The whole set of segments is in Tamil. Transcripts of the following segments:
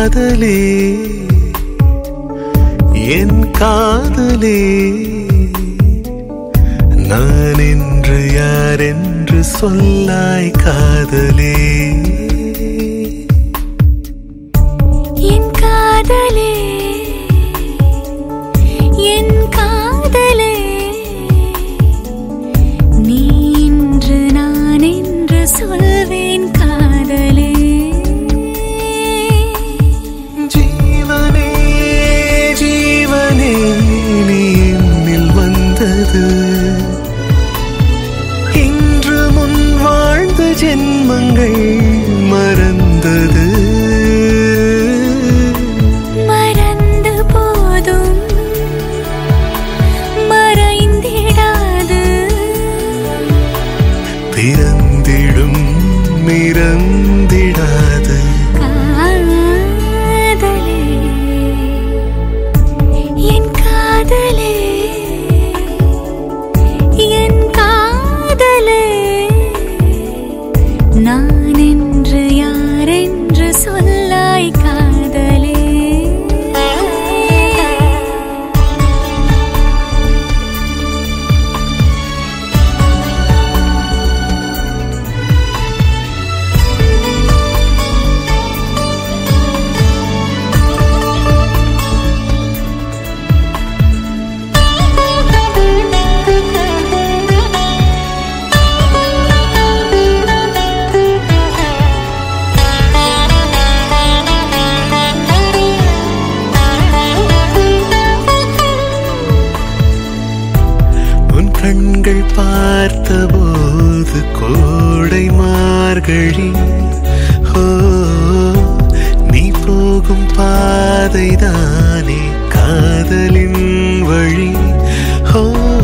காதலே என் காதலே நான் என்று யார் என்று சொல்லாய் காதலே என் காதலே என் காதலே நீ இன்று நான் என்று சொல்வேன் காதலே ஜீவனே ஜீவனே நீ என்னில் வந்தது இன்று முன் வாழ்ந்த ஜென்மங்கள் மறந்தது மறந்து போதும் மறைந்திடாது பிறந்திடும் மிறந்திடாது காதலே என் காதலே என் காதலே நான் என்று யார் என்று சொல்லாய் காதலே உன் கண்கள் பார்த்தபோது கோடை மார்கழி ஓ நீ போகும் பாதைதானே காதலின் வழி ஓ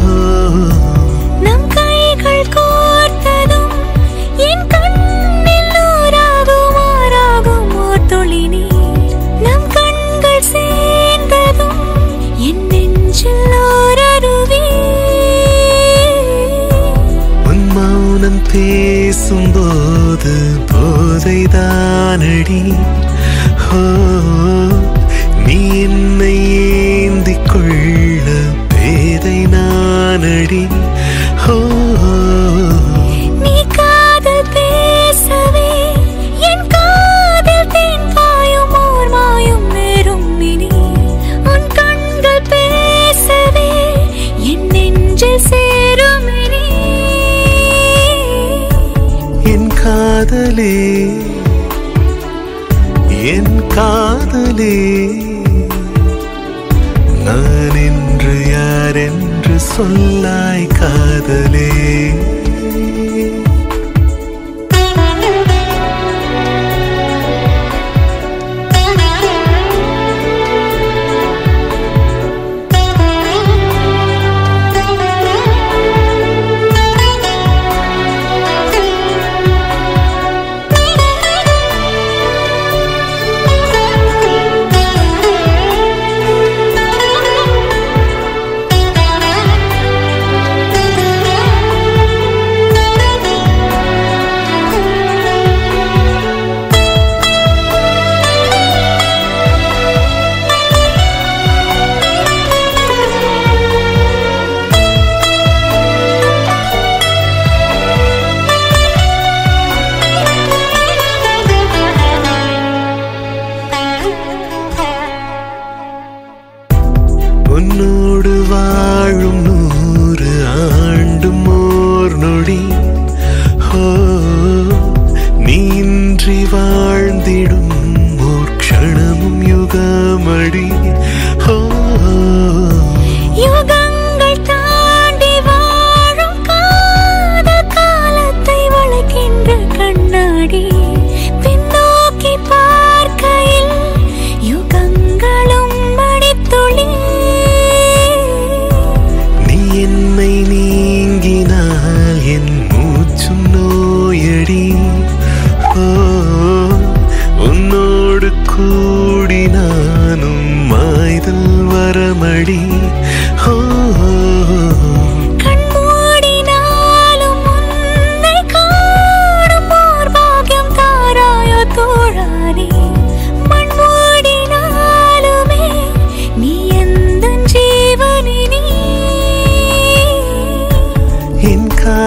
நம் கைகள் கோர்த்ததும் என் கண்ணில் நூறாகும் ஆறாகும் ஓர் துளி நீர் நம் கண்கள் சேர்ந்ததும் என் நெஞ்சில் ஓர் அருவி உன் மௌனம் பேசும்போது போதைதானடி ஓ நீ என்னை ஏந்திக் கொள்ள பேதை நானடி ஓ நீ காதல் பேசவே என் காதில் தேன் பாயும் ஓர் மாயும் நேரும் இனி உன் கண்கள் பேசவே என் நெஞ்சில் சேரும் இனி என் காதலே என் காதலே நான் என்று யார் என்று சொல்லாய் காதலே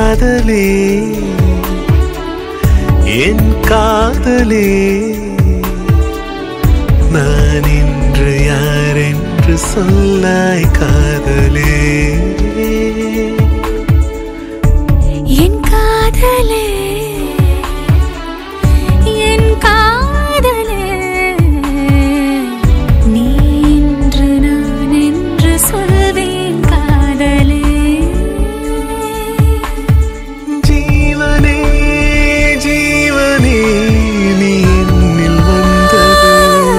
காதலே என் காதலே நான் இன்று யார் என்று சொல்லாய் காதலே என் காதலே என் காதலே நீ இன்று நான் என்று சொல்வேன் காதலே ஜீவனே ஜீவனே நீ என்னில் வந்தது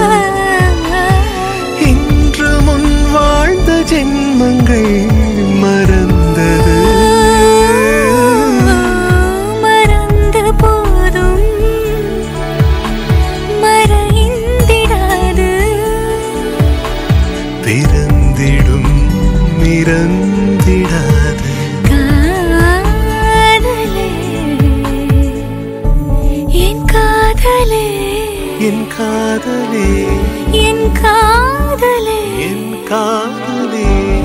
இன்று முன் வாழ்ந்த ஜென்மங்கள் மறந்தது மறந்த போதும் மறைந்திடாது பிறந்திடும் இறந்திடாது காதலே என் காதலே என் காதலே என் காதலே என் காதலே